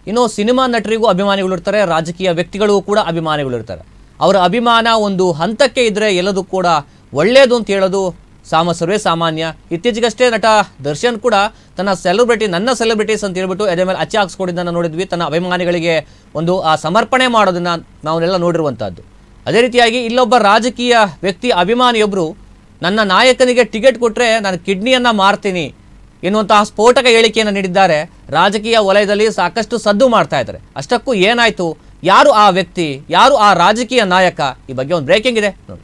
ಇನ್ನು ಸಿನಿಮಾ ನಟರಿಗೂ ಅಭಿಮಾನಿಗಳು ಇರ್ತಾರೆ ರಾಜಕೀಯ ವ್ಯಕ್ತಿಗಳಿಗೂ ಕೂಡ ಅಭಿಮಾನಿಗಳು ಇರ್ತಾರೆ ಅವರ ಅಭಿಮಾನ ಒಂದು ಹಂತಕ್ಕೆ ಇದ್ದರೆ ಎಲ್ಲದೂ ಕೂಡ ಒಳ್ಳೆಯದು ಅಂತ ಹೇಳೋದು ಸಾಮ ಸರ್ವೇ ಸಾಮಾನ್ಯ ಇತ್ತೀಚೆಗಷ್ಟೇ ನಟ ದರ್ಶನ್ ಕೂಡ ತನ್ನ ಸೆಲೆಬ್ರಿಟಿ ನನ್ನ ಸೆಲೆಬ್ರಿಟೀಸ್ ಅಂತ ಹೇಳ್ಬಿಟ್ಟು ಎದೆ ಮೇಲೆ ಅಚ್ಚೆ ಹಾಕ್ಸ್ಕೊಂಡಿದ್ದನ್ನು ನೋಡಿದ್ವಿ ತನ್ನ ಅಭಿಮಾನಿಗಳಿಗೆ ಒಂದು ಆ ಸಮರ್ಪಣೆ ಮಾಡೋದನ್ನು ನಾವೆಲ್ಲ ನೋಡಿರುವಂಥದ್ದು ಅದೇ ರೀತಿಯಾಗಿ ಇಲ್ಲೊಬ್ಬ ರಾಜಕೀಯ ವ್ಯಕ್ತಿ ಅಭಿಮಾನಿಯೊಬ್ಬರು ನನ್ನ ನಾಯಕನಿಗೆ ಟಿಕೆಟ್ ಕೊಟ್ಟರೆ ನಾನು ಕಿಡ್ನಿಯನ್ನು ಮಾರ್ತೀನಿ ಎನ್ನುವಂತಹ ಸ್ಫೋಟಕ ಹೇಳಿಕೆಯನ್ನು ನೀಡಿದ್ದಾರೆ ರಾಜಕೀಯ ವಲಯದಲ್ಲಿ ಸಾಕಷ್ಟು ಸದ್ದು ಮಾಡ್ತಾ ಇದ್ದಾರೆ ಅಷ್ಟಕ್ಕೂ ಏನಾಯ್ತು ಯಾರು ಆ ವ್ಯಕ್ತಿ ಯಾರು ಆ ರಾಜಕೀಯ ನಾಯಕ ಈ ಬಗ್ಗೆ ಒಂದು ಬ್ರೇಕಿಂಗ್ ಇದೆ ನೋಡಿ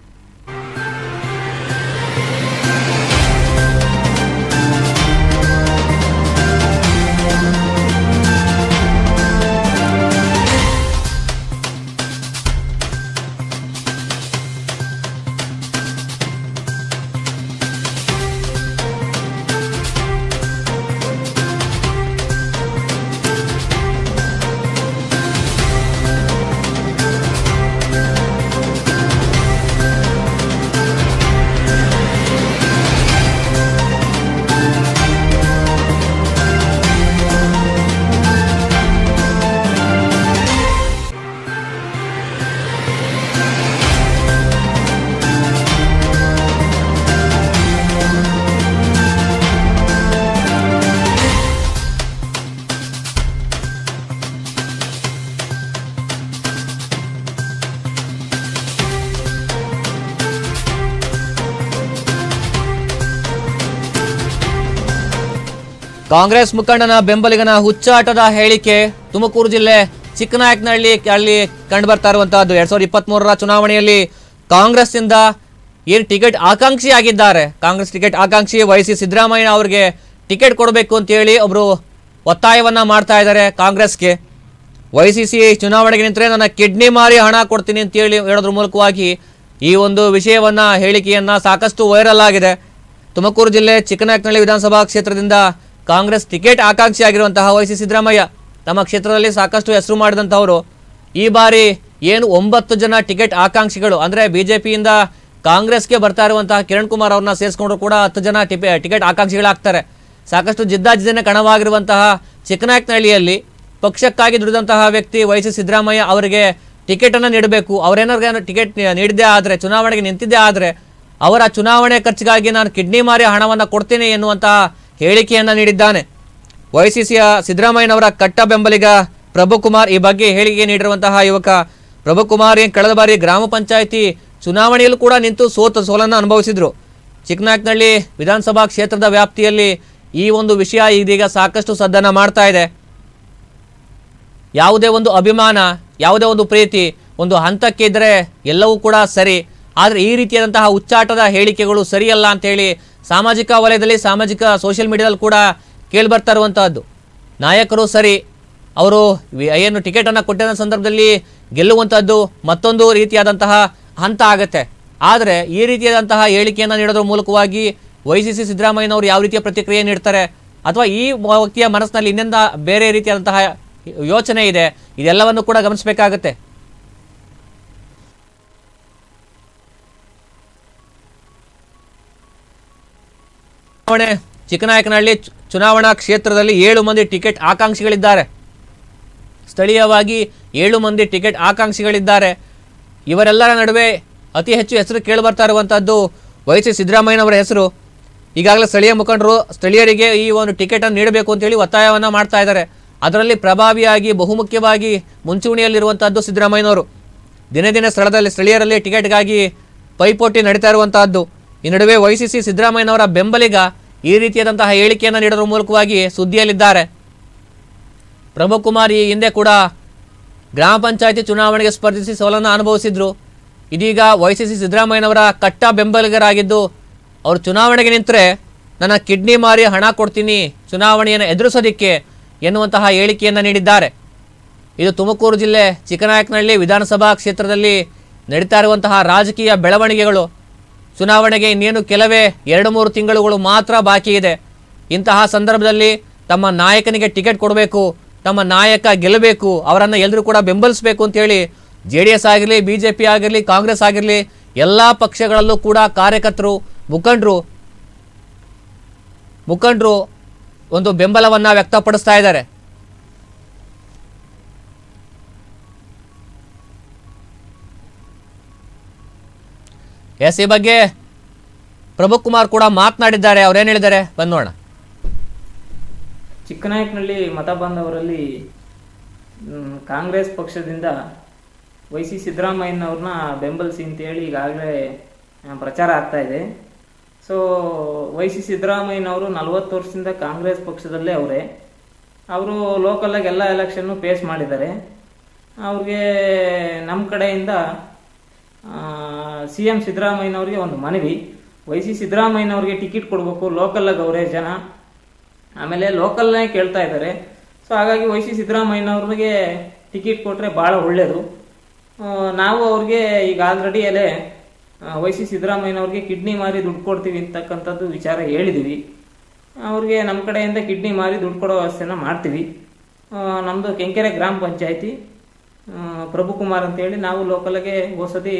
ಕಾಂಗ್ರೆಸ್ ಮುಖಂಡನ ಬೆಂಬಲಿಗನ ಹುಚ್ಚಾಟದ ಹೇಳಿಕೆ ತುಮಕೂರು ಜಿಲ್ಲೆ ಚಿಕ್ಕನಾಯಕನಹಳ್ಳಿ ಅಲ್ಲಿ ಕಂಡು ಬರ್ತಾ ಇರುವಂತಹದ್ದು ಎರಡ್ ಸಾವಿರದ ಇಪ್ಪತ್ತ್ ಚುನಾವಣೆಯಲ್ಲಿ ಕಾಂಗ್ರೆಸ್ನಿಂದ ಏನು ಟಿಕೆಟ್ ಆಕಾಂಕ್ಷಿ ಆಗಿದ್ದಾರೆ ಕಾಂಗ್ರೆಸ್ ಟಿಕೆಟ್ ಆಕಾಂಕ್ಷಿ ವಹಿಸಿ ಸಿದ್ದರಾಮಯ್ಯ ಅವರಿಗೆ ಟಿಕೆಟ್ ಕೊಡಬೇಕು ಅಂತೇಳಿ ಒಬ್ಬರು ಒತ್ತಾಯವನ್ನ ಮಾಡ್ತಾ ಇದ್ದಾರೆ ಕಾಂಗ್ರೆಸ್ಗೆ ವೈಸಿಸಿ ಚುನಾವಣೆಗೆ ನಿಂತರೆ ನನ್ನ ಕಿಡ್ನಿ ಮಾರಿ ಹಣ ಕೊಡ್ತೀನಿ ಅಂತೇಳಿ ಹೇಳೋದ್ರ ಮೂಲಕವಾಗಿ ಈ ಒಂದು ವಿಷಯವನ್ನ ಹೇಳಿಕೆಯನ್ನ ಸಾಕಷ್ಟು ವೈರಲ್ ಆಗಿದೆ ತುಮಕೂರು ಜಿಲ್ಲೆ ಚಿಕ್ಕನಾಯಕನಹಳ್ಳಿ ವಿಧಾನಸಭಾ ಕ್ಷೇತ್ರದಿಂದ ಕಾಂಗ್ರೆಸ್ ಟಿಕೆಟ್ ಆಕಾಂಕ್ಷಿ ಆಗಿರುವಂತಹ ವೈಸಿ ಸಿದ್ದರಾಮಯ್ಯ ತಮ್ಮ ಕ್ಷೇತ್ರದಲ್ಲಿ ಸಾಕಷ್ಟು ಹೆಸರು ಮಾಡಿದಂಥವರು ಈ ಬಾರಿ ಏನು ಒಂಬತ್ತು ಜನ ಟಿಕೆಟ್ ಆಕಾಂಕ್ಷಿಗಳು ಅಂದರೆ ಬಿಜೆಪಿಯಿಂದ ಕಾಂಗ್ರೆಸ್ಗೆ ಬರ್ತಾ ಇರುವಂತಹ ಕಿರಣ್ ಕುಮಾರ್ ಅವ್ರನ್ನ ಸೇರಿಸ್ಕೊಂಡ್ರು ಕೂಡ ಹತ್ತು ಜನ ಟಿಪೆ ಟಿಕೆಟ್ ಆಕಾಂಕ್ಷಿಗಳಾಗ್ತಾರೆ ಸಾಕಷ್ಟು ಜಿದ್ದಾಜಿದ್ದಿನ ಕಣವಾಗಿರುವಂತಹ ಚಿಕ್ಕನಾಯಕನಹಳ್ಳಿಯಲ್ಲಿ ಪಕ್ಷಕ್ಕಾಗಿ ದುಡಿದಂತಹ ವ್ಯಕ್ತಿ ವೈಸಿ ಸಿದ್ದರಾಮಯ್ಯ ಅವರಿಗೆ ಟಿಕೆಟನ್ನು ನೀಡಬೇಕು ಅವರೇನಾದ್ರು ಟಿಕೆಟ್ ನೀಡಿದ್ದೇ ಆದರೆ ಚುನಾವಣೆಗೆ ನಿಂತಿದ್ದೇ ಆದರೆ ಅವರ ಚುನಾವಣೆ ಖರ್ಚಿಗಾಗಿ ನಾನು ಕಿಡ್ನಿ ಮಾರಿ ಹಣವನ್ನು ಕೊಡ್ತೀನಿ ಎನ್ನುವಂತಹ ಹೇಳಿಕೆಯನ್ನು ನೀಡಿದ್ದಾನೆ ವೈಸಿಸಿಯ ಸಿದ್ದರಾಮಯ್ಯನವರ ಕಟ್ಟ ಬೆಂಬಲಿಗ ಪ್ರಭುಕುಮಾರ್ ಈ ಬಗ್ಗೆ ಹೇಳಿಕೆ ನೀಡಿರುವಂತಹ ಯುವಕ ಪ್ರಭುಕುಮಾರ್ ಏನು ಕಳೆದ ಬಾರಿ ಗ್ರಾಮ ಪಂಚಾಯಿತಿ ಚುನಾವಣೆಯಲ್ಲೂ ಕೂಡ ನಿಂತು ಸೋತ ಸೋಲನ್ನು ಅನುಭವಿಸಿದ್ರು ಚಿಕ್ಕನಾಯಕನಹಳ್ಳಿ ವಿಧಾನಸಭಾ ಕ್ಷೇತ್ರದ ವ್ಯಾಪ್ತಿಯಲ್ಲಿ ಈ ಒಂದು ವಿಷಯ ಇದೀಗ ಸಾಕಷ್ಟು ಸದ್ದನ್ನ ಮಾಡ್ತಾ ಇದೆ ಯಾವುದೇ ಒಂದು ಅಭಿಮಾನ ಯಾವುದೇ ಒಂದು ಪ್ರೀತಿ ಒಂದು ಹಂತಕ್ಕೆ ಇದ್ದರೆ ಎಲ್ಲವೂ ಕೂಡ ಸರಿ ಆದರೆ ಈ ರೀತಿಯಾದಂತಹ ಉಚ್ಚಾಟದ ಹೇಳಿಕೆಗಳು ಸರಿಯಲ್ಲ ಅಂತೇಳಿ ಸಾಮಾಜಿಕ ವಲಯದಲ್ಲಿ ಸಾಮಾಜಿಕ ಸೋಷಿಯಲ್ ಮೀಡಿಯಾದಲ್ಲಿ ಕೂಡ ಕೇಳಿಬರ್ತಾ ಇರುವಂತಹದ್ದು ನಾಯಕರು ಸರಿ ಅವರು ವಿ- ಏನು ಟಿಕೆಟನ್ನು ಕೊಟ್ಟಿರೋ ಸಂದರ್ಭದಲ್ಲಿ ಗೆಲ್ಲುವಂಥದ್ದು ಮತ್ತೊಂದು ರೀತಿಯಾದಂತಹ ಹಂತ ಆಗತ್ತೆ ಆದರೆ ಈ ರೀತಿಯಾದಂತಹ ಹೇಳಿಕೆಯನ್ನು ನೀಡೋದ್ರ ಮೂಲಕವಾಗಿ ವೈಸಿಸಿ ಸಿದ್ದರಾಮಯ್ಯನವರು ಯಾವ ರೀತಿಯ ಪ್ರತಿಕ್ರಿಯೆ ನೀಡ್ತಾರೆ ಅಥವಾ ಈ ವ್ಯಕ್ತಿಯ ಮನಸ್ಸಿನಲ್ಲಿ ಇನ್ನೊಂದ ಬೇರೆ ರೀತಿಯಾದಂತಹ ಯೋಚನೆ ಇದೆ ಇದೆಲ್ಲವನ್ನು ಕೂಡ ಗಮನಿಸಬೇಕಾಗತ್ತೆ ಚುನಾವಣೆ ಚಿಕ್ಕನಾಯಕನಹಳ್ಳಿ ಚು- ಚುನಾವಣಾ ಕ್ಷೇತ್ರದಲ್ಲಿ ಏಳು ಮಂದಿ ಟಿಕೆಟ್ ಆಕಾಂಕ್ಷಿಗಳಿದ್ದಾರೆ ಸ್ಥಳೀಯವಾಗಿ ಏಳು ಮಂದಿ ಟಿಕೆಟ್ ಆಕಾಂಕ್ಷಿಗಳಿದ್ದಾರೆ ಇವರೆಲ್ಲರ ನಡುವೆ ಅತಿ ಹೆಚ್ಚು ಹೆಸರು ಕೇಳಿಬರ್ತಾ ಇರುವಂಥದ್ದು ವೈಸಿ ಸಿದ್ದರಾಮಯ್ಯನವರ ಹೆಸರು ಈಗಾಗಲೇ ಸ್ಥಳೀಯ ಮುಖಂಡರು ಸ್ಥಳೀಯರಿಗೆ ಈ ಒಂದು ಟಿಕೆಟನ್ನು ನೀಡಬೇಕು ಅಂತೇಳಿ ಒತ್ತಾಯವನ್ನು ಮಾಡ್ತಾ ಇದ್ದಾರೆ ಅದರಲ್ಲಿ ಪ್ರಭಾವಿಯಾಗಿ ಬಹುಮುಖ್ಯವಾಗಿ ಮುಂಚೂಣಿಯಲ್ಲಿರುವಂಥದ್ದು ಸಿದ್ದರಾಮಯ್ಯನವರು ದಿನೇ ದಿನೇ ಸ್ಥಳದಲ್ಲಿ ಸ್ಥಳೀಯರಲ್ಲಿ ಟಿಕೆಟ್ಗಾಗಿ ಪೈಪೋಟಿ ನಡೀತಾ ಇರುವಂತಹದ್ದು ಈ ನಡುವೆ ವೈಸಿಸಿ ಸಿದ್ದರಾಮಯ್ಯನವರ ಬೆಂಬಲಿಗ ಈ ರೀತಿಯಾದಂತಹ ಹೇಳಿಕೆಯನ್ನು ನೀಡೋದ್ರ ಮೂಲಕವಾಗಿ ಸುದ್ದಿಯಲ್ಲಿದ್ದಾರೆ ಪ್ರಭುಕುಮಾರ್ ಈ ಹಿಂದೆ ಕೂಡ ಗ್ರಾಮ ಪಂಚಾಯತಿ ಚುನಾವಣೆಗೆ ಸ್ಪರ್ಧಿಸಿ ಸೋಲನ್ನು ಅನುಭವಿಸಿದ್ರು ಇದೀಗ ವೈಸಿಸಿ ಸಿದ್ದರಾಮಯ್ಯನವರ ಕಟ್ಟ ಬೆಂಬಲಿಗರಾಗಿದ್ದು ಅವರು ಚುನಾವಣೆಗೆ ನಿಂತರೆ ನನ್ನ ಕಿಡ್ನಿ ಮಾರಿ ಹಣ ಕೊಡ್ತೀನಿ ಚುನಾವಣೆಯನ್ನು ಎದುರಿಸೋದಿಕ್ಕೆ ಎನ್ನುವಂತಹ ಹೇಳಿಕೆಯನ್ನು ನೀಡಿದ್ದಾರೆ ಇದು ತುಮಕೂರು ಜಿಲ್ಲೆ ಚಿಕ್ಕನಾಯಕನಹಳ್ಳಿ ವಿಧಾನಸಭಾ ಕ್ಷೇತ್ರದಲ್ಲಿ ನಡೀತಾ ಇರುವಂತಹ ರಾಜಕೀಯ ಬೆಳವಣಿಗೆಗಳು ಚುನಾವಣೆಗೆ ಇನ್ನೇನು ಕೆಲವೇ ಎರಡು ಮೂರು ತಿಂಗಳುಗಳು ಮಾತ್ರ ಬಾಕಿ ಇದೆ ಇಂತಹ ಸಂದರ್ಭದಲ್ಲಿ ತಮ್ಮ ನಾಯಕನಿಗೆ ಟಿಕೆಟ್ ಕೊಡಬೇಕು ತಮ್ಮ ನಾಯಕ ಗೆಲ್ಲಬೇಕು ಅವರನ್ನು ಎಲ್ಲರೂ ಕೂಡ ಬೆಂಬಲಿಸಬೇಕು ಅಂತೇಳಿ ಜೆ ಡಿ ಎಸ್ ಆಗಿರಲಿ ಬಿ ಜೆ ಪಿ ಆಗಿರಲಿ ಕಾಂಗ್ರೆಸ್ ಆಗಿರಲಿ ಎಲ್ಲ ಪಕ್ಷಗಳಲ್ಲೂ ಕೂಡ ಕಾರ್ಯಕರ್ತರು ಮುಖಂಡರು ಮುಖಂಡರು ಒಂದು ಬೆಂಬಲವನ್ನು ವ್ಯಕ್ತಪಡಿಸ್ತಾ ಇದ್ದಾರೆ ಎಸ್ ಈ ಬಗ್ಗೆ ಪ್ರಭುಕ್ ಕುಮಾರ್ ಕೂಡ ಮಾತನಾಡಿದ್ದಾರೆ ಅವ್ರೇನು ಹೇಳಿದ್ದಾರೆ ಬಂದ್ ನೋಡೋಣ ಚಿಕ್ಕನಾಯಕನಹಳ್ಳಿ ಮತ ಬಂದವರಲ್ಲಿ ಮ್, ಕಾಂಗ್ರೆಸ್ ಪಕ್ಷದಿಂದ ವೈ ಸಿ ಸಿದ್ದರಾಮಯ್ಯನವ್ರನ್ನ ಬೆಂಬಲಿಸಿ ಅಂತೇಳಿ ಈಗಾಗಲೇ ಆ, ಪ್ರಚಾರ ಆಗ್ತಾ ಇದೆ ಸೊ ವೈ ಸಿ ಸಿದ್ದರಾಮಯ್ಯನವರು ನಲವತ್ತು ವರ್ಷದಿಂದ ಕಾಂಗ್ರೆಸ್ ಪಕ್ಷದಲ್ಲೇ ಅವರೇ ಅವರು ಲೋಕಲಾಗಿ ಎಲ್ಲ ಎಲೆಕ್ಷನ್ನು ಫೇಸ್ ಮಾಡಿದ್ದಾರೆ ಅವ್ರಿಗೆ ನಮ್ಮ ಕಡೆಯಿಂದ ಸಿ ಎಂ ಸಿದ್ದರಾಮಯ್ಯನವ್ರಿಗೆ ಒಂದು ಮನವಿ ವೈ ಸಿ ಸಿದ್ದರಾಮಯ್ಯನವ್ರಿಗೆ ಟಿಕೆಟ್ ಕೊಡಬೇಕು ಲೋಕಲ್ಲಾಗಿ ಅವರೇ ಜನ ಆಮೇಲೆ ಲೋಕಲ್ನೇ ಕೇಳ್ತಾ ಇದ್ದಾರೆ ಸೊ ಹಾಗಾಗಿ ವೈ ಸಿ ಸಿದ್ದರಾಮಯ್ಯನವ್ರಿಗೆ ಟಿಕೆಟ್ ಕೊಟ್ಟರೆ ಭಾಳ ಒಳ್ಳೆಯದು ಆ, ನಾವು ಅವ್ರಿಗೆ ಈಗ ಆಲ್ರೆಡಿ ಅಲ್ಲೇ ವೈ ಸಿ ಸಿದ್ದರಾಮಯ್ಯನವ್ರಿಗೆ ಕಿಡ್ನಿ ಮಾರಿ ದುಡ್ಡು ಕೊಡ್ತೀವಿ ಅಂತಕ್ಕಂಥದ್ದು ವಿಚಾರ ಹೇಳಿದ್ದೀವಿ ಅವ್ರಿಗೆ ನಮ್ಮ ಕಡೆಯಿಂದ ಕಿಡ್ನಿ ಮಾರಿ ದುಡ್ಡು ಕೊಡೋ ವ್ಯವಸ್ಥೆನ ಮಾಡ್ತೀವಿ ನಮ್ಮದು ಕೆಂಕೆರೆ ಗ್ರಾಮ ಪಂಚಾಯತಿ ಪ್ರಭು ಕುಮಾರ್ ಅಂತೇಳಿ ನಾವು ಲೋಕಲ್ಗೆ ಹೋಸತಿ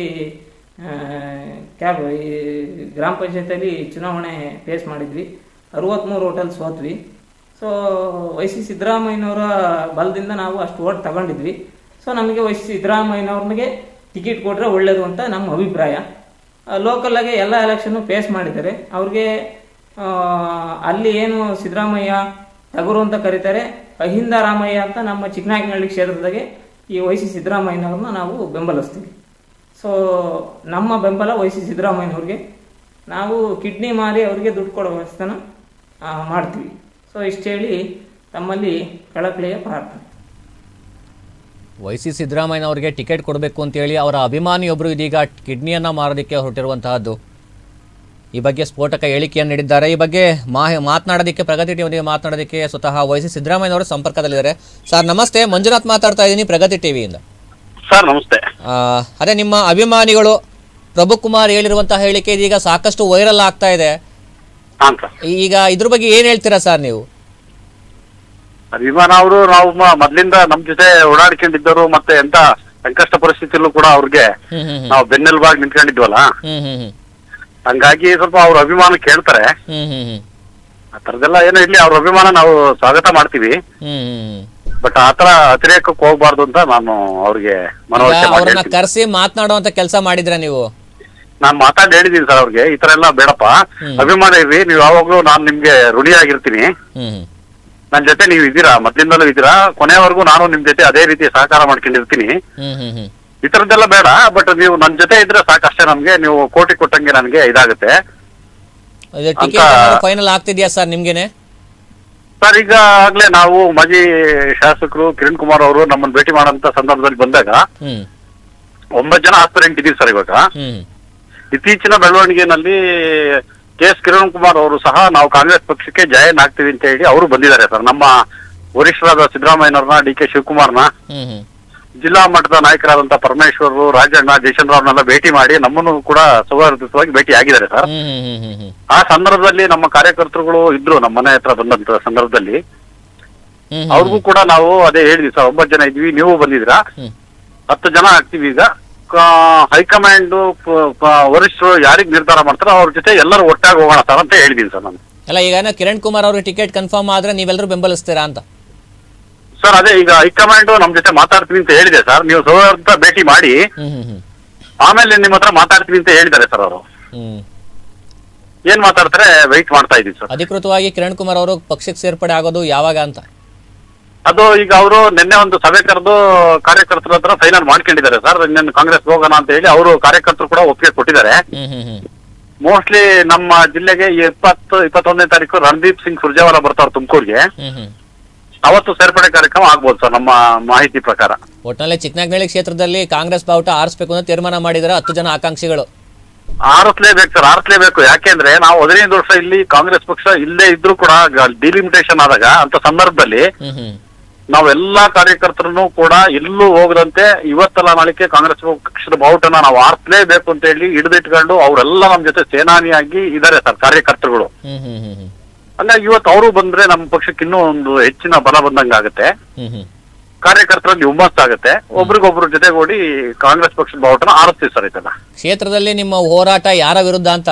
ಕ್ಯಾಬ್ ಈ ಗ್ರಾಮ ಪಂಚಾಯತಿಯಲ್ಲಿ ಚುನಾವಣೆ ಫೇಸ್ ಮಾಡಿದ್ವಿ ಅರವತ್ತ್ಮೂರು ಹೋಟೆಲ್ ಸೋತ್ವಿ ಸೊ ವೈ ಸಿ ಸಿದ್ದರಾಮಯ್ಯನವರ ಬಲದಿಂದ ನಾವು ಅಷ್ಟು ಓಟ್ ತಗೊಂಡಿದ್ವಿ ಸೊ ನಮಗೆ ವೈ ಸಿ ಸಿದ್ದರಾಮಯ್ಯನವ್ರಿಗೆ ಟಿಕೆಟ್ ಕೊಟ್ಟರೆ ಒಳ್ಳೆಯದು ಅಂತ ನಮ್ಮ ಅಭಿಪ್ರಾಯ ಲೋಕಲ್ಲಾಗೆ ಎಲ್ಲ ಎಲೆಕ್ಷನ್ನು ಫೇಸ್ ಮಾಡಿದ್ದಾರೆ ಅವ್ರಿಗೆ ಆ, ಅಲ್ಲಿ ಏನು ಸಿದ್ದರಾಮಯ್ಯ ಟಗರು ಅಂತ ಕರೀತಾರೆ ಅಹಿಂದ ರಾಮಯ್ಯ ಅಂತ ನಮ್ಮ ಚಿಕ್ಕನಾಯಕನಹಳ್ಳಿ ಕ್ಷೇತ್ರದಾಗೆ ಈ ವೈ ಸಿ ಸಿದ್ದರಾಮಯ್ಯನವ್ರನ್ನ ನಾವು ಬೆಂಬಲಿಸ್ತೀವಿ ಸೊ ನಮ್ಮ ಬೆಂಬಲ ವೈ ಸಿ ಸಿದ್ದರಾಮಯ್ಯನವ್ರಿಗೆ ನಾವು ಕಿಡ್ನಿ ಮಾರಿ ಅವರಿಗೆ ದುಡ್ಡು ಕೊಡೋ ವ್ಯವಸ್ಥೆನ ಆ, ಮಾಡ್ತೀವಿ ಸೊ ಇಷ್ಟು ಹೇಳಿ ತಮ್ಮಲ್ಲಿ ಕಳಕಳಿಯ ಪ್ರಾರ್ಥನೆ ವೈ ಸಿ ಸಿದ್ದರಾಮಯ್ಯನವರಿಗೆ ಟಿಕೆಟ್ ಕೊಡಬೇಕು ಅಂತೇಳಿ ಅವರ ಅಭಿಮಾನಿಯೊಬ್ಬರು ಇದೀಗ ಕಿಡ್ನಿಯನ್ನು ಮಾರೋದಕ್ಕೆ ಹೊರಟಿರುವಂತಹದ್ದು ಈ ಬಗ್ಗೆ ಸ್ಫೋಟಕ ಹೇಳಿಕೆಯನ್ನು ನೀಡಿದ್ದಾರೆ ಈ ಬಗ್ಗೆ ಮಾಹಿ ಮಾತನಾಡೋದಕ್ಕೆ ಪ್ರಗತಿ ಟಿವಿಯೊಂದಿಗೆ ಮಾತನಾಡೋದಕ್ಕೆ ಸ್ವತಃ ವೈ ಸಿ ಸಿದ್ದರಾಮಯ್ಯನವರು ಸಂಪರ್ಕದಲ್ಲಿದ್ದಾರೆ ಸರ್ ನಮಸ್ತೆ ಮಂಜುನಾಥ್ ಮಾತಾಡ್ತಾ ಇದ್ದೀನಿ ಪ್ರಗತಿ ಟಿವಿಯಿಂದ ಸರ್ ನಮಸ್ತೆ ಆ, ಅದೇ ನಿಮ್ಮ ಅಭಿಮಾನಿಗಳು ಪ್ರಭು ಕುಮಾರ್ ಹೇಳಿರುವಂತಹ ಹೇಳಿಕೆ ಇದೀಗ ಸಾಕಷ್ಟು ವೈರಲ್ ಆಗ್ತಾ ಇದೆ ಹಾಂ ಸರ್ ಈಗ ಇದ್ರ ಬಗ್ಗೆ ಏನು ಹೇಳ್ತೀರಾ ಸರ್ ನೀವು ಅಭಿಮಾನ ಅವರು ನಾವು ಮ- ಮೊದ್ಲಿಂದ ನಮ್ ಜೊತೆ ಓಡಾಡ್ಕೊಂಡಿದ್ದರು ಮತ್ತೆ ಎಂತ ಸಂಕಷ್ಟ ಪರಿಸ್ಥಿತಿಯಲ್ಲೂ ಕೂಡ ಅವ್ರಿಗೆ ಹ್ಮ್ ಹ್ಮ್ ನಾವು ಬೆನ್ನೆಲುಬಾಗಿ ನಿಂತ್ಕೊಂಡಿದ್ವಲ್ಲ ಹ್ಮ್ ಹ್ಮ್ ಹ್ಮ್ ಹಂಗಾಗಿ ಸ್ವಲ್ಪ ಅವ್ರ ಅಭಿಮಾನ ಕೇಳ್ತಾರೆ ಹ್ಮ್ ಹ್ಮ್ ಹ್ಮ್ ಆ ಥರದ್ದೆಲ್ಲ ಏನೋ ಇರ್ಲಿ ಅವ್ರ ಅಭಿಮಾನ ನಾವು ಸ್ವಾಗತ ಮಾಡ್ತೀವಿ ಹ್ಮ್ ಹ್ಮ್ ಹ್ಮ್ ಬಟ್ ಆತರ ಅತಿರೇಕಕ್ಕೆ ಹೋಗ್ಬಾರ್ದು ಅಂತ ನಾನು ಅವ್ರಿಗೆ ಮನವರಿಕೆ ಈಗ ಮಾಡಿ ಅವ್ರನ್ನ ಹೇಳ್ತೀನಿ. ಕರೆಸಿ ಮಾತನಾಡುವಂತ ಕೆಲಸ ಮಾಡಿದ್ರ ನೀವು ನಾನ್ ಮಾತಾಡಿ ಹೇಳಿದೀನಿ ಸರ್ ಅವ್ರಿಗೆ ಈ ತರ ಎಲ್ಲ ಬೇಡಪ್ಪ ಹ್ಮ್. ಅಭಿಮಾನ ಇರ್ರಿ ನೀವು ಯಾವಾಗ್ಲೂ ನಾನ್ ನಿಮ್ಗೆ ಋಣಿಯಾಗಿರ್ತೀನಿ ಹ್ಮ್ ಹ್ಮ್ ನನ್ ಜೊತೆ ನೀವು ಇದ್ದೀರಾ ಮೊದ್ಲಿಂದಲೂ ಇದ್ದೀರಾ ಕೊನೆವರೆಗೂ ನಾನು ನಿಮ್ ಜೊತೆ ಅದೇ ರೀತಿ ಸಹಕಾರ ಮಾಡ್ಕೊಂಡಿರ್ತೀನಿ ಹ್ಮ್ ಹ್ಮ್ ಹ್ಮ್ ಈ ತರದ್ದೆಲ್ಲ ಬೇಡ ಬಟ್ ನೀವು ನನ್ ಜೊತೆ ಇದ್ರೆ ಸಾಕಷ್ಟೇ ನಮ್ಗೆ ನೀವು ಕೋಟಿ ಕೊಟ್ಟಂಗೆ ನನಗೆ ಇದಾಗುತ್ತೆ ಇದು ಟಿಕೆಟ್ ಅಂತ- ಫೈನಲ್ ಆಗ್ತಿದ್ಯಾ ಸರ್ ನಿಮ್ಗೆನೆ ಸರ್ ಈಗ ಆಗ್ಲೇ ನಾವು ಮಾಜಿ ಶಾಸಕರು ಕಿರಣ್ ಕುಮಾರ್ ಅವರು ನಮ್ಮನ್ನ ಭೇಟಿ ಮಾಡೋಂತ ಸಂದರ್ಭದಲ್ಲಿ ಬಂದಾಗ ಹ್ಮ್ ಒಂಬತ್ತು ಜನ ಆಸ್ಪಿರೆಂಟ್ ಇದೀವಿ ಸರ್ ಇವಾಗ ಹ್ಮ್ ಇತ್ತೀಚಿನ ಬೆಳವಣಿಗೆನಲ್ಲಿ ಕೆ ಎಸ್ ಕಿರಣ್ ಕುಮಾರ್ ಅವರು ಸಹ ನಾವು ಕಾಂಗ್ರೆಸ್ ಪಕ್ಷಕ್ಕೆ ಜಾಯಿನ್ ಆಗ್ತೀವಿ ಅಂತ ಹೇಳಿ ಅವರು ಬಂದಿದ್ದಾರೆ ಸರ್ ನಮ್ಮ ವರಿಷ್ಠರಾದ ಸಿದ್ದರಾಮಯ್ಯನವ್ರನ್ನ ಡಿ ಕೆ ಶಿವಕುಮಾರ್ನ ಹ್ಮ್ ಹ್ಮ್ ಜಿಲ್ಲಾ ಮಟ್ಟದ ನಾಯಕರಾದಂತ ಪರಮೇಶ್ವರ್ ರಾಜಣ್ಣ ಜಯಚಂದ್ರವ್ರನ್ನೆಲ್ಲ ಭೇಟಿ ಮಾಡಿ ನಮ್ಮನ್ನು ಕೂಡ ಸೌಹಾರ್ದಯುತವಾಗಿ ಭೇಟಿ ಆಗಿದ್ದಾರೆ ಸರ್ ಹ್ಮ್ ಹ್ಮ್ ಹ್ಮ್ ಹ್ಮ್ ಹ್ಮ್ ಆ ಸಂದರ್ಭದಲ್ಲಿ ನಮ್ಮ ಕಾರ್ಯಕರ್ತರುಗಳು ಇದ್ರು ನಮ್ಮ ಮನೆ ಹತ್ರ ಬಂದಂತ ಸಂದರ್ಭದಲ್ಲಿ ಹ್ಮ್ ಹ್ಮ್ ಅವ್ರಿಗೂ ಕೂಡ ನಾವು ಅದೇ ಹೇಳಿದ್ವಿ ಸರ್ ಒಂಬತ್ತು ಜನ ಇದ್ವಿ ನೀವು ಬಂದಿದ್ರಾ ಹ್ಮ್ ಹತ್ತು ಜನ ಆಗ್ತೀವಿ ಈಗ ಕಾ- ಹೈಕಮಾಂಡ್ ಪ- ಪ- ವರಿಷ್ಠರು ಯಾರಿಗ್ ನಿರ್ಧಾರ ಮಾಡ್ತಾರೋ ಅವ್ರ ಜೊತೆ ಎಲ್ಲರೂ ಒಟ್ಟಾಗಿ ಹೋಗೋಣ ಸರ್ ಅಂತ ಹೇಳಿದೀನಿ ಸರ್ ನಾನು ಅಲ್ಲ ಈಗ ಏನೋ ಕಿರಣ್ ಕುಮಾರ್ ಅವ್ರಿಗೆ ಟಿಕೆಟ್ ಕನ್ಫರ್ಮ್ ಆದ್ರೆ ನೀವೆಲ್ಲರೂ ಬೆಂಬಲಿಸ್ತೀರಾ ಅಂತ ಸರ್ ಅದೇ ಈಗ ಹೈಕಮಾಂಡ್ ನಮ್ ಜೊತೆ ಮಾತಾಡ್ತೀನಿ ಅಂತ ಹೇಳಿದೆ ಸರ್ ನೀವು ಸೌಹಾರ್ದ ಭೇಟಿ ಮಾಡಿ ಹ್ಮ್ ಹ್ಮ್ ಹ್ಮ್ ಆಮೇಲೆ ನಿಮ್ಮ ಹತ್ರ ಮಾತಾಡ್ತೀನಿ ಅಂತ ಹೇಳಿದ್ದಾರೆ ಸರ್ ಅವರು ಹ್ಮ್ ಏನ್ ಮಾತಾಡ್ತಾರೆ ವೆಯ್ಟ್ ಮಾಡ್ತಾ ಇದೀವಿ ಸರ್ ಅಧಿಕೃತವಾಗಿ ಕಿರಣ್ ಕುಮಾರ್ ಅವರು ಪಕ್ಷಕ್ಕೆ ಸೇರ್ಪಡೆ ಆಗೋದು ಯಾವಾಗ ಅಂತ ಅದು ಈಗ ಅವರು ನಿನ್ನೆ ಒಂದು ಸಭೆ ಕರೆದು ಕಾರ್ಯಕರ್ತರ ಹತ್ರ ಫೈನಲ್ ಮಾಡ್ಕೊಂಡಿದ್ದಾರೆ ಸರ್ ಇನ್ನೇನು ಕಾಂಗ್ರೆಸ್ ಹೋಗೋಣ ಅಂತ ಹೇಳಿ ಅವರು ಕಾರ್ಯಕರ್ತರು ಕೂಡ ಒಪ್ಪಿಗೆ ಕೊಟ್ಟಿದ್ದಾರೆ ಹ್ಮ್ ಹ್ಮ್ ಹ್ಮ್ ಮೋಸ್ಟ್ಲಿ ನಮ್ಮ ಜಿಲ್ಲೆಗೆ ಇಪ್ಪತ್ತು ಇಪ್ಪತ್ತೊಂದನೇ ತಾರೀಕು ರಣದೀಪ್ ಸಿಂಗ್ ಸುರ್ಜೇವಾಲ ಬರ್ತಾರೆ ತುಮಕೂರಿಗೆ ಹ್ಮ್ ಹ್ಮ್ ಅವತ್ತು ಸೇರ್ಪಡೆ ಕಾರ್ಯಕ್ರಮ ಆಗ್ಬೋದು ಸರ್ ನಮ್ಮ ಮಾಹಿತಿ ಪ್ರಕಾರ ಒಟ್ನಲ್ಲಿ ಚಿಕ್ಕನಾಗನಹಳ್ಳಿ ಕ್ಷೇತ್ರದಲ್ಲಿ ಕಾಂಗ್ರೆಸ್ ಬಾವುಟ ಆರಿಸಬೇಕು ಅಂತ ತೀರ್ಮಾನ ಮಾಡಿದ್ದಾರೆ ಹತ್ತು ಜನ ಆಕಾಂಕ್ಷಿಗಳು ಆರಿಸ್ಲೇಬೇಕು ಸರ್ ಆರಿಸ್ಲೇಬೇಕು ಯಾಕೆಂದ್ರೆ ನಾವು ಹದಿನೈದು ವರ್ಷ ಇಲ್ಲಿ ಕಾಂಗ್ರೆಸ್ ಪಕ್ಷ ಇಲ್ಲೇ ಇದ್ರೂ ಕೂಡ ಡಿಲಿಮಿಟೇಷನ್ ಆದಾಗ ಅಂತ ಸಂದರ್ಭದಲ್ಲಿ ಹ್ಮ್ ಹ್ಮ್ ನಾವೆಲ್ಲಾ ಕಾರ್ಯಕರ್ತರನ್ನು ಕೂಡ ಎಲ್ಲೂ ಹೋಗದಂತೆ ಇವತ್ತಲ್ಲ ನಾಳಿಕೆ ಕಾಂಗ್ರೆಸ್ ಪಕ್ಷದ ಬಾವುಟನ ನಾವು ಆರಿಸ್ಲೇಬೇಕು ಅಂತ ಹೇಳಿ ಹಿಡಿದಿಟ್ಕೊಂಡು ಅವರೆಲ್ಲ ನಮ್ ಜೊತೆ ಸೇನಾನಿಯಾಗಿ ಇದಾರೆ ಸರ್ ಕಾರ್ಯಕರ್ತರುಗಳು ಹ್ಮ್ ಹ್ಮ್ ಹ್ಮ್ ಹ್ಮ್ ಹಂಗಾಗಿ ಇವತ್ತು ಅವರು ಬಂದ್ರೆ ನಮ್ಮ ಪಕ್ಷಕ್ಕೆ ಇನ್ನೂ ಒಂದು ಹೆಚ್ಚಿನ ಬಲ ಬಂದಂಗಾಗುತ್ತೆ ಹ್ಮ್ ಹ್ಮ್ ಕಾರ್ಯಕರ್ತರಲ್ಲಿ ಹುಮ್ಮಸ್ಸಾಗುತ್ತೆ ಒಬ್ರಿಗೊಬ್ರು ಜೊತೆಗೂಡಿ ಕಾಂಗ್ರೆಸ್ ಪಕ್ಷದ ಬಾವುಟನ ಆರಿಸ್ತೀವಿ ಸರ್ ಇದನ್ನ ಕ್ಷೇತ್ರದಲ್ಲಿ ನಿಮ್ಮ ಹೋರಾಟ ಯಾರ ವಿರುದ್ಧ ಅಂತ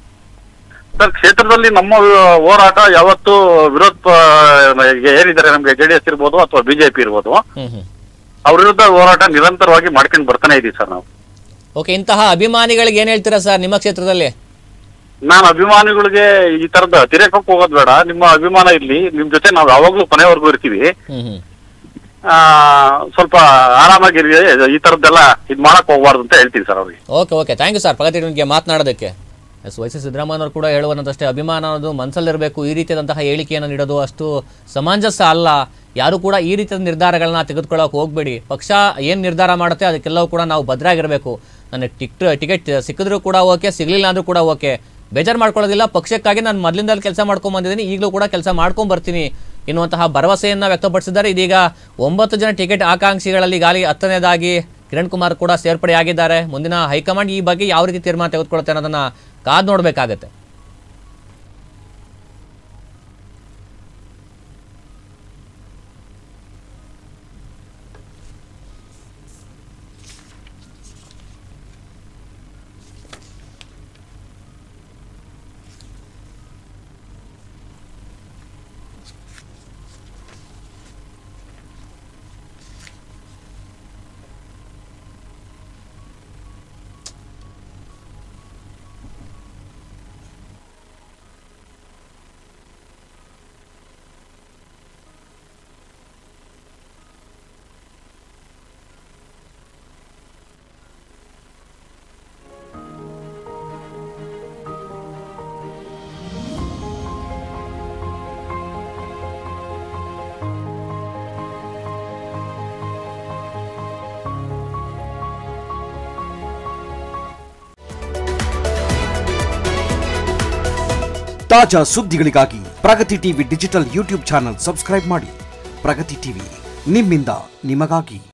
ಸರ್ ಕ್ಷೇತ್ರದಲ್ಲಿ ನಮ್ಮ ಹೋರಾಟ ಯಾವತ್ತು ವಿರೋಧ ಪ- ಏನಿದ್ದಾರೆ ನಮ್ಗೆ ಜೆಡಿಎಸ್ ಇರ್ಬೋದು ಅಥವಾ ಬಿಜೆಪಿ ಇರ್ಬೋದು ಹ್ಮ್ ಹ್ಮ್ ಅವ್ರ ವಿರುದ್ಧ ಹೋರಾಟ ನಿರಂತರವಾಗಿ ಮಾಡ್ಕೊಂಡು ಬರ್ತಾನೆ ಇದೀವಿ ಸರ್ ನಾವು ಓಕೆ ಇಂತಹ ಅಭಿಮಾನಿಗಳಿಗೆ ಏನ್ ಹೇಳ್ತೀರಾ ಸರ್ ನಿಮ್ಮ ಕ್ಷೇತ್ರದಲ್ಲಿ ನಾನು ಅಭಿಮಾನಿಗಳಿಗೆ ಈ ತರದ ತಿರೇಕಕ್ಕೆ ಹೋಗೋದ್ ಬೇಡ ನಿಮ್ಮ ಅಭಿಮಾನ ಇರ್ಲಿ ನಿಮ್ ಜೊತೆ ನಾವು ಯಾವಾಗ್ಲೂ ಕೊನೆವರೆಗೂ ಇರ್ತೀವಿ ಹ್ಮ್ ಹ್ಮ್ ಆ, ಸ್ವಲ್ಪ ಆರಾಮಾಗಿರಿ ಈ ತರದ್ದೆಲ್ಲ ಇದ್ ಮಾಡಕ್ ಹೋಗ್ಬಾರ್ದು ಅಂತ ಹೇಳ್ತೀನಿ ಸರ್ ಅವ್ರಿಗೆ okay okay thank you sir Pragati ನಿಮಗೆ ಮಾತನಾಡೋದಕ್ಕೆ ಎಸ್ ವೈ ಸಿ ಸಿದ್ದರಾಮಯ್ಯನವರು ಕೂಡ ಹೇಳುವಂತಷ್ಟೇ ಅಭಿಮಾನ ಅನ್ನೋದು ಮನಸ್ಸಲ್ಲಿರಬೇಕು ಈ ರೀತಿಯಾದಂತಹ ಹೇಳಿಕೆಯನ್ನು ನೀಡೋದು ಅಷ್ಟು ಸಮಂಜಸ ಅಲ್ಲ ಯಾರು ಕೂಡ ಈ ರೀತಿಯ ನಿರ್ಧಾರಗಳನ್ನ ತೆಗೆದುಕೊಳ್ಳೋಕೆ ಹೋಗಬೇಡಿ ಪಕ್ಷ ಏನು ನಿರ್ಧಾರ ಮಾಡುತ್ತೆ ಅದಕ್ಕೆಲ್ಲವೂ ಕೂಡ ನಾವು ಭದ್ರಾಗಿರಬೇಕು ನನಗೆ ಟಿಕ್ ಟಿಕೆಟ್ ಸಿಕ್ಕಿದ್ರೂ ಕೂಡ ಓಕೆ ಸಿಗಲಿಲ್ಲ ಅಂದ್ರೂ ಕೂಡ ಓಕೆ ಬೇಜಾರು ಮಾಡ್ಕೊಳ್ಳೋದಿಲ್ಲ ಪಕ್ಷಕ್ಕಾಗಿ ನಾನು ಮೊದಲಿಂದಲೂ ಕೆಲಸ ಮಾಡ್ಕೊಂಡ್ ಬಂದಿದ್ದೀನಿ ಈಗಲೂ ಕೂಡ ಕೆಲಸ ಮಾಡ್ಕೊಂಡ್ ಬರ್ತೀನಿ ಎನ್ನುವಂತಹ ಭರವಸೆಯನ್ನು ವ್ಯಕ್ತಪಡಿಸಿದ್ದಾರೆ ಇದೀಗ ಒಂಬತ್ತು ಜನ ಟಿಕೆಟ್ ಆಕಾಂಕ್ಷಿಗಳಲ್ಲಿ ಗಾಲಿ ಹತ್ತನೇದಾಗಿ ಕಿರಣ್ ಕುಮಾರ್ ಕೂಡ ಸೇರ್ಪಡೆಯಾಗಿದ್ದಾರೆ ಮುಂದಿನ ಹೈಕಮಾಂಡ್ ಈ ಬಗ್ಗೆ ಯಾವ ರೀತಿ ತೀರ್ಮಾನ ತೆಗೆದುಕೊಳ್ಳುತ್ತೆ ಅನ್ನೋದನ್ನ ಕಾದ್ ನೋಡಬೇಕಾಗತ್ತೆ ತಾಜಾ ಸುದ್ದಿಗಳಿಗಾಗಿ Pragati TV digital YouTube channel subscribe ಮಾಡಿ ಪ್ರಗತಿ ಟಿವಿ ನಿಮ್ಮಿಂದ ನಿಮಗಾಗಿ